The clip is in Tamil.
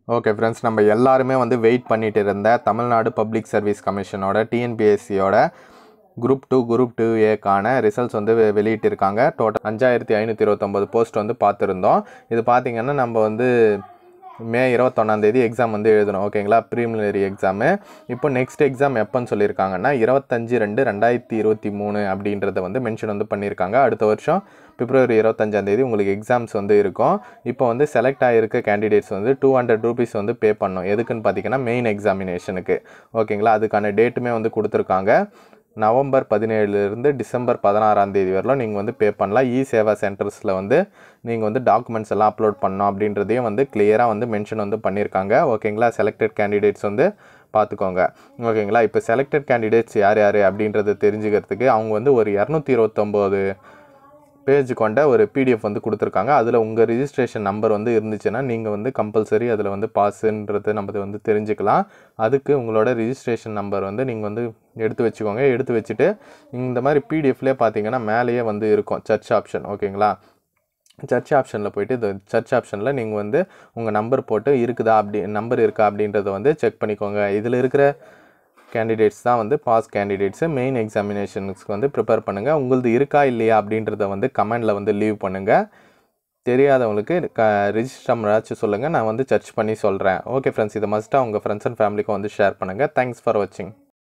ஓகே ஃப்ரெண்ட்ஸ் நம்ம எல்லாருமே வந்து வெயிட் பண்ணிட்டு இருந்த தமிழ்நாடு பப்ளிக் சர்வீஸ் கமிஷனோட டிஎன்பிஎஸ்சியோட குரூப் டூ குரூப் டூ ஏக்கான ரிசல்ட்ஸ் வந்து வெ- வெளியிட்டிருக்காங்க டோட்டல் அஞ்சாயிரத்தி ஐநூற்றி இருபத்தொம்பது போஸ்ட் வந்து பார்த்துருந்தோம் இது பார்த்தீங்கன்னா நம்ம வந்து மே இருபத்தொன்னாந்தேதி எக்ஸாம் வந்து எழுதணும் ஓகேங்களா ப்ரீமினரி எக்ஸாமு இப்போ நெக்ஸ்ட் எக்ஸாம் எப்போன்னு சொல்லியிருக்காங்கன்னா இருபத்தஞ்சு ரெண்டு ரெண்டாயிரத்தி இருபத்தி மூணு அப்படின்றத வந்து மென்ஷன் வந்து பண்ணியிருக்காங்க அடுத்த வருஷம் பிப்ரவரி இருபத்தஞ்சாந்தேதி உங்களுக்கு எக்ஸாம்ஸ் வந்து இருக்கும் இப்போ வந்து செலக்ட் ஆகிருக்க கேண்டிடேட்ஸ் வந்து டூ ஹண்ட்ரட் ருபீஸ் வந்து பே பண்ணணும் எதுக்குன்னு பார்த்தீங்கன்னா மெயின் எக்ஸாமினேஷனுக்கு ஓகேங்களா அதுக்கான டேட்டுமே வந்து கொடுத்துருக்காங்க நவம்பர் பதினேழுலேருந்து டிசம்பர் பதினாறாம் தேதி வரலாம் நீங்கள் வந்து பே பண்ணலாம் இ சேவா சென்டர்ஸில் வந்து நீங்கள் வந்து டாக்குமெண்ட்ஸ் எல்லாம் அப்லோட் பண்ணணும் அப்படின்றதையும் வந்து கிளியராக வந்து மென்ஷன் வந்து பண்ணியிருக்காங்க ஓகேங்களா செலக்டட் கேண்டிடேட்ஸ் வந்து பார்த்துக்கோங்க ஓகேங்களா இப்போ செலக்டட் கேண்டிடேட்ஸ் யார் யார் அப்படின்றத தெரிஞ்சுக்கிறதுக்கு அவங்க வந்து ஒரு இரநூத்தி இருபத்தொம்போது பேஜ் கொண்ட ஒரு பிடிஎஃப் வந்து கொடுத்துருக்காங்க அதில் உங்கள் ரிஜிஸ்ட்ரேஷன் நம்பர் வந்து இருந்துச்சுன்னா நீங்கள் வந்து கம்பல்சரி அதில் வந்து பாஸுன்றது நம்ம வந்து தெரிஞ்சுக்கலாம் அதுக்கு உங்களோட ரிஜிஸ்ட்ரேஷன் நம்பர் வந்து நீங்கள் வந்து எடுத்து வச்சுக்கோங்க எடுத்து வச்சுட்டு இந்த மாதிரி பிடிஎஃப்லேயே பார்த்தீங்கன்னா மேலேயே வந்து இருக்கும் சர்ச் ஆப்ஷன் ஓகேங்களா சர்ச் ஆப்ஷனில் போயிட்டு இந்த சர்ச் ஆப்ஷனில் நீங்கள் வந்து உங்கள் நம்பர் போட்டு இருக்குதா அப்படி நம்பர் இருக்கா அப்படின்றத வந்து செக் பண்ணிக்கோங்க இதில் இருக்கிற கேண்டிடேட்ஸ் தான் வந்து பாஸ் கேண்டிடேட்ஸு மெயின் எக்ஸாமினேஷனுக்கு வந்து ப்ரிப்பேர் பண்ணுங்கள் உங்களது இருக்கா இல்லையா அப்படின்றத வந்து கமெண்டில் வந்து லீவ் பண்ணுங்கள் தெரியாதவங்களுக்கு க ரிஜிஸ்டர் நம்பராச்சும் சொல்லுங்கள் நான் வந்து சர்ச் பண்ணி சொல்கிறேன் ஓகே ஃப்ரெண்ட்ஸ் இதை மஸ்ட்டாக உங்கள் ஃப்ரெண்ட்ஸ் அண்ட் ஃபேமிலிக்கும் வந்து ஷேர் பண்ணுங்கள் தேங்க்ஸ் ஃபார் வாட்சிங்